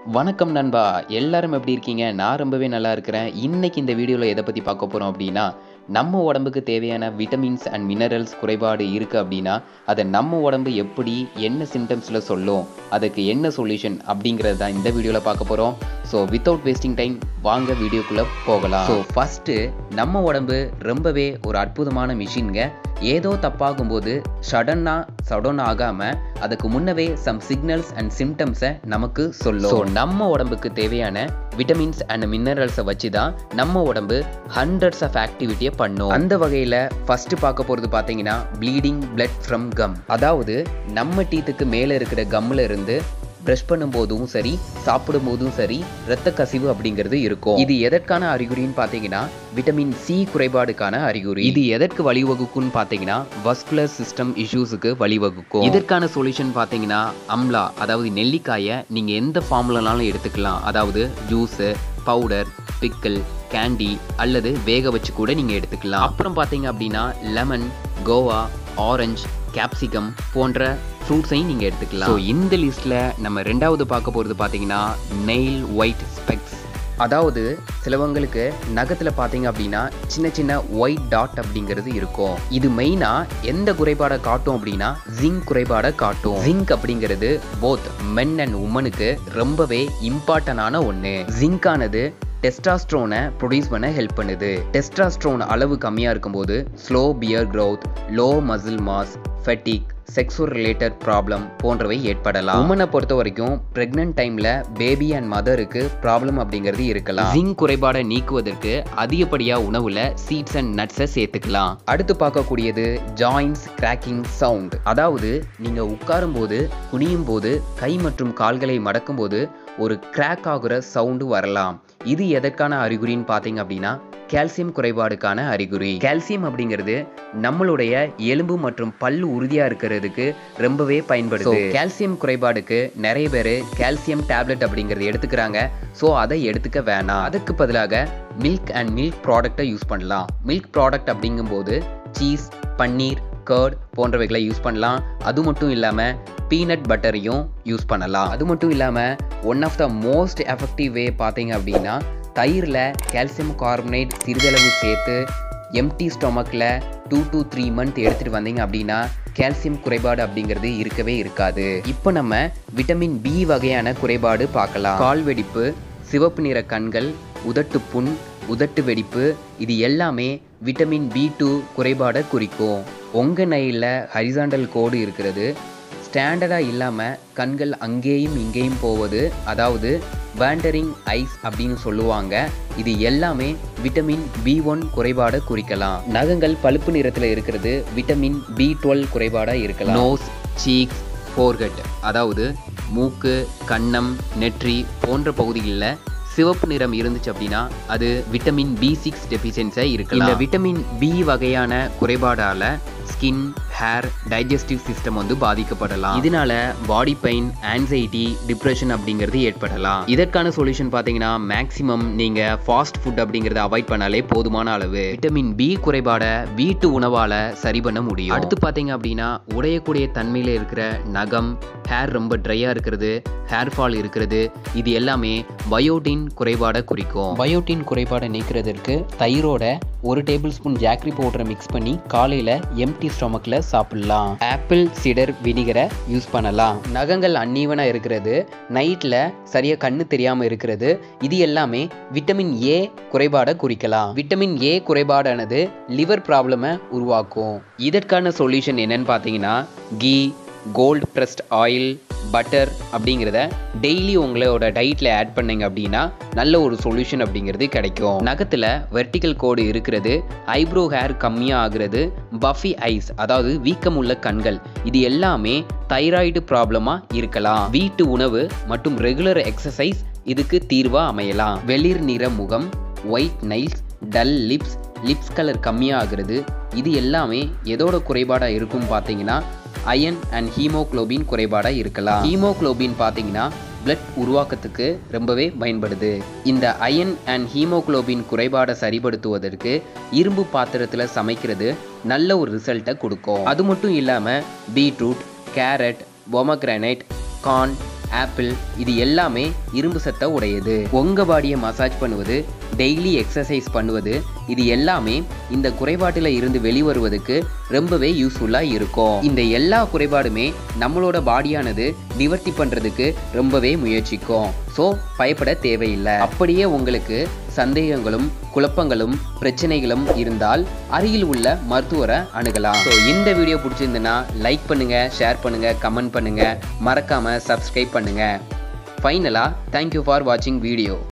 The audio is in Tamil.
வணக்கம் நண்பா எல்லாரும் எப்படி இருக்கீங்க நான் ரொம்பவே நல்லா இருக்கிறேன் இன்னைக்கு இந்த வீடியோவில் எதை பற்றி பார்க்க போகிறோம் அப்படின்னா நம்ம உடம்புக்கு தேவையான விட்டமின்ஸ் அண்ட் மினரல்ஸ் குறைபாடு இருக்குது அப்படின்னா அதை நம்ம உடம்பு எப்படி என்ன சிம்டம்ஸில் சொல்லும் அதுக்கு என்ன சொல்யூஷன் அப்படிங்கிறது தான் இந்த வீடியோவில் பார்க்க போகிறோம் ஸோ வித்தவுட் வேஸ்டிங் டைம் வாங்க வீடியோக்குள்ளே போகலாம் ஸோ ஃபஸ்ட்டு நம்ம உடம்பு ரொம்பவே ஒரு அற்புதமான மிஷின்ங்க ஏதோ தப்பாகும்போது சடனாக சடன் ஆகாமல் அதுக்கு முன்னவே சம் சிக்னல்ஸ் அண்ட் சிம்டம்ஸை நமக்கு சொல்லும் ஸோ நம்ம உடம்புக்கு தேவையான விட்டமின்ஸ் அண்ட் மினரல்ஸை வச்சு தான் நம்ம உடம்பு ஹண்ட்ரட்ஸ் ஆஃப் ஆக்டிவிட்டியை பண்ணும் அந்த வகையில் ஃபஸ்ட்டு பார்க்க போகிறது பார்த்தீங்கன்னா ப்ளீடிங் பிளட் ஃப்ரம் கம் அதாவது நம்ம டீத்துக்கு மேலே இருக்கிற கம்மில் இருந்து ப்ரஷ் பண்ணும்போதும் சரி சாப்பிடும் போதும் சரி இரத்த கசிவு அப்படிங்கிறது இருக்கும் இது எதற்கான அறிகுறின்னு பார்த்தீங்கன்னா விட்டமின் சி குறைபாடுக்கான அறிகுறி இது எதற்கு வழிவகுக்கும்னு பார்த்தீங்கன்னா வஸ்குலர் சிஸ்டம் இஷ்யூஸுக்கு வழிவகுக்கும் இதற்கான சொல்யூஷன் பார்த்தீங்கன்னா அம்லா அதாவது நெல்லிக்காயை நீங்கள் எந்த ஃபார்ம்லனாலும் எடுத்துக்கலாம் அதாவது ஜூஸு பவுடர் பிக்கிள் கேண்டி அல்லது வேக வச்சு கூட நீங்கள் எடுத்துக்கலாம் அப்புறம் பார்த்தீங்க அப்படின்னா லெமன் கோவா ஆரஞ்சு கேப்சிகம் போன்ற ஃப்ரூட்ஸையும் நீங்கள் எடுத்துக்கலாம் ஸோ இந்த லிஸ்ட்டில் நம்ம ரெண்டாவது பார்க்க போகிறது பார்த்தீங்கன்னா நெயில் ஒயிட் ஸ்பெக்ஸ் அதாவது சிலவங்களுக்கு நகத்தில் பார்த்தீங்க அப்படின்னா சின்ன சின்ன ஒயிட் டாட் அப்படிங்கிறது இருக்கும் இது மெயினாக எந்த குறைபாடை காட்டும் அப்படின்னா ஜிங்க் குறைபாடை காட்டும் ஜிங்க் அப்படிங்கிறது போத் மென் அண்ட் உமனுக்கு ரொம்பவே இம்பார்ட்டண்டான ஒன்று ஜிங்கானது டெஸ்டாஸ்ட்ரோனை ப்ரொடியூஸ் பண்ண ஹெல்ப் பண்ணுது டெஸ்டாஸ்ட்ரோன் அளவு கம்மியாக இருக்கும்போது slow beard growth low muscle mass fatigue sexual related problem போன்றவை ஏற்படலாம் உமனை பொறுத்த வரைக்கும் பிரெக்னன்ட் டைமில் பேபி அண்ட் மதருக்கு ப்ராப்ளம் அப்படிங்கிறது இருக்கலாம் ஜிங்க் குறைபாடை நீக்குவதற்கு அதிகப்படியாக உணவில் சீட்ஸ் அண்ட் நட்ஸை சேர்த்துக்கலாம் அடுத்து பார்க்கக்கூடியது ஜாயின்ஸ் கிராக்கிங் சவுண்ட் அதாவது நீங்கள் உட்காரும் போது குனியும் போது கை மற்றும் கால்களை மடக்கும் போது ஒரு கிராக் ஆகுற சவுண்டு வரலாம் இது எதற்கான அறிகுறின்னு பார்த்தீங்க அப்படின்னா கால்சியம் குறைபாடுக்கான அறிகுறி கால்சியம் அப்படிங்கிறது நம்மளுடைய எலும்பு மற்றும் பல் உறுதியா இருக்கிறதுக்கு ரொம்பவே பயன்படுது கால்சியம் குறைபாடுக்கு நிறைய பேர் கால்சியம் டேப்லெட் அப்படிங்கிறது எடுத்துக்கிறாங்க ஸோ அதை எடுத்துக்க வேணாம் அதுக்கு பதிலாக மில்க் அண்ட் மில்க் ப்ராடக்டை யூஸ் பண்ணலாம் மில்க் ப்ராடக்ட் அப்படிங்கும்போது சீஸ் பன்னீர் கர்ட் போன்றவைகளை யூஸ் பண்ணலாம் அது மட்டும் இல்லாமல் பீனட் பட்டரையும் யூஸ் பண்ணலாம் அது மட்டும் இல்லாமல் one of the most effective way பார்த்தீங்க அப்படின்னா தயிரில் கால்சியம் கார்பனேட் சிறிதளவு சேர்த்து எம்டி ஸ்டொமக்கில் டூ டு த்ரீ மந்த் எடுத்துகிட்டு வந்தீங்க அப்படின்னா கால்சியம் குறைபாடு அப்படிங்கிறது இருக்கவே இருக்காது இப்போ நம்ம விட்டமின் பி வகையான குறைபாடு பார்க்கலாம் கால் வெடிப்பு சிவப்பு நிற கண்கள் உதட்டு புண் உதட்டு வெடிப்பு இது எல்லாமே விட்டமின் பி டூ குறைபாடை குறிக்கும் உங்கள் நையில் ஹரிசாண்டல் கோடு இருக்கிறது ஸ்டாண்டர்டாக இல்லாமல் கண்கள் அங்கேயும் இங்கேயும் போவது அதாவது வேண்டரிங் ஐஸ் அப்படின்னு சொல்லுவாங்க இது எல்லாமே விட்டமின் பி ஒன் குறைபாடை குறிக்கலாம் நகங்கள் பழுப்பு நிறத்தில் இருக்கிறது விட்டமின் பி டுவெல் குறைபாடாக இருக்கலாம் நோஸ் சீக்ஸ் ஃபோர்கட் அதாவது மூக்கு கன்னம் நெற்றி போன்ற பகுதிகளில் சிவப்பு நிறம் இருந்துச்சு அப்படின்னா அது விட்டமின் பி சிக்ஸ் டெஃபிஷியன்ஸாக இருக்கலாம் இந்த விட்டமின் பி வகையான குறைபாடால ஸ்கின் ஹேர் டைஜஸ்டிவ் சிஸ்டம் வந்து பாதிக்கப்படலாம் இதனால பாடி பெயின் ஆன்சைட்டி டிப்ரெஷன் அப்படிங்கிறது ஏற்படலாம் இதற்கான சொல்யூஷன் பார்த்தீங்கன்னா மேக்ஸிமம் நீங்க ஃபாஸ்ட் ஃபுட் அப்படிங்கிறத அவாய்ட் பண்ணாலே போதுமான அளவு விட்டமின் பி குறைபாடை வீட்டு உணவால சரி பண்ண முடியும் அடுத்து பார்த்தீங்க அப்படின்னா உடையக்கூடிய தன்மையில இருக்கிற நகம் ஹேர் ரொம்ப ட்ரையா இருக்கிறது ஹேர் ஃபால் இருக்கிறது இது எல்லாமே பயோட்டின் குறைபாடை குறிக்கும் பயோட்டின் குறைபாடை நீக்கிறதுக்கு தயிரோட ஒரு டேபிள் ஸ்பூன் ஜாக்ரி பவுடரை மிக்ஸ் பண்ணி காலையில் எம்டி ஸ்டொமக்கில் சாப்பிடலாம் ஆப்பிள் சிடர் வினிகரை யூஸ் பண்ணலாம் நகங்கள் அன்னீவனாக இருக்கிறது நைட்டில் சரியாக கண்ணு தெரியாமல் இருக்கிறது இது எல்லாமே விட்டமின் ஏ குறைபாடை குறிக்கலாம் விட்டமின் ஏ குறைபாடானது லிவர் ப்ராப்ளமை உருவாக்கும் இதற்கான சொல்யூஷன் என்னன்னு பார்த்தீங்கன்னா ghee cold pressed oil butter அப்படிங்கிறத டெய்லி உங்களோட டயட்டில் ஆட் பண்ணீங்க அப்படின்னா நல்ல ஒரு சொல்யூஷன் அப்படிங்கிறது கிடைக்கும் நகத்தில் வெர்டிக்கல் கோடு இருக்கிறது ஐப்ரோ ஹேர் கம்மியாக ஆகுறது பஃபி ஐஸ் அதாவது வீக்கம் உள்ள கண்கள் இது எல்லாமே தைராய்டு ப்ராப்ளமாக இருக்கலாம் வீட்டு உணவு மற்றும் ரெகுலர் எக்ஸசைஸ் இதுக்கு தீர்வாக அமையலாம் வெளிர் நிற முகம் white nails dull lips lips colour கம்மியாக ஆகுறது இது எல்லாமே எதோட குறைபாடாக இருக்கும் பார்த்தீங்கன்னா அயன் அண்ட் ஹீமோக்ளோபின் குறைபாடாக இருக்கலாம் ஹீமோக்ளோபின் பார்த்தீங்கன்னா பிளட் உருவாக்கத்துக்கு ரொம்பவே பயன்படுது இந்த அயன் அண்ட் ஹீமோக்ளோபின் குறைபாடை சரிப்படுத்துவதற்கு இரும்பு பாத்திரத்தில் சமைக்கிறது நல்ல ஒரு ரிசல்ட்டை கொடுக்கும் அது மட்டும் இல்லாமல் beetroot carrot pomegranate corn apple இது எல்லாமே இரும்பு சத்தை உடையது உங்க பாடியை மசாஜ் பண்ணுவது டெய்லி எக்ஸசைஸ் பண்ணுவது இது எல்லாமே இந்த குறைபாட்டில் இருந்து வெளிவருவதற்கு ரொம்பவே யூஸ்ஃபுல்லாக இருக்கும் இந்த எல்லா குறைபாடுமே நம்மளோட பாடியானது நிவர்த்தி பண்ணுறதுக்கு ரொம்பவே முயற்சிக்கும் ஸோ பயப்பட தேவையில்லை அப்படியே உங்களுக்கு சந்தேகங்களும் குழப்பங்களும் பிரச்சனைகளும் இருந்தால் அருகில் உள்ள மருத்துவரை அணுகலாம் ஸோ இந்த வீடியோ பிடிச்சிருந்துன்னா லைக் பண்ணுங்க ஷேர் பண்ணுங்க கமெண்ட் பண்ணுங்க மறக்காம சப்ஸ்கிரைப் பண்ணுங்க ஃபைனலாக தேங்க்யூ ஃபார் வாட்சிங் வீடியோ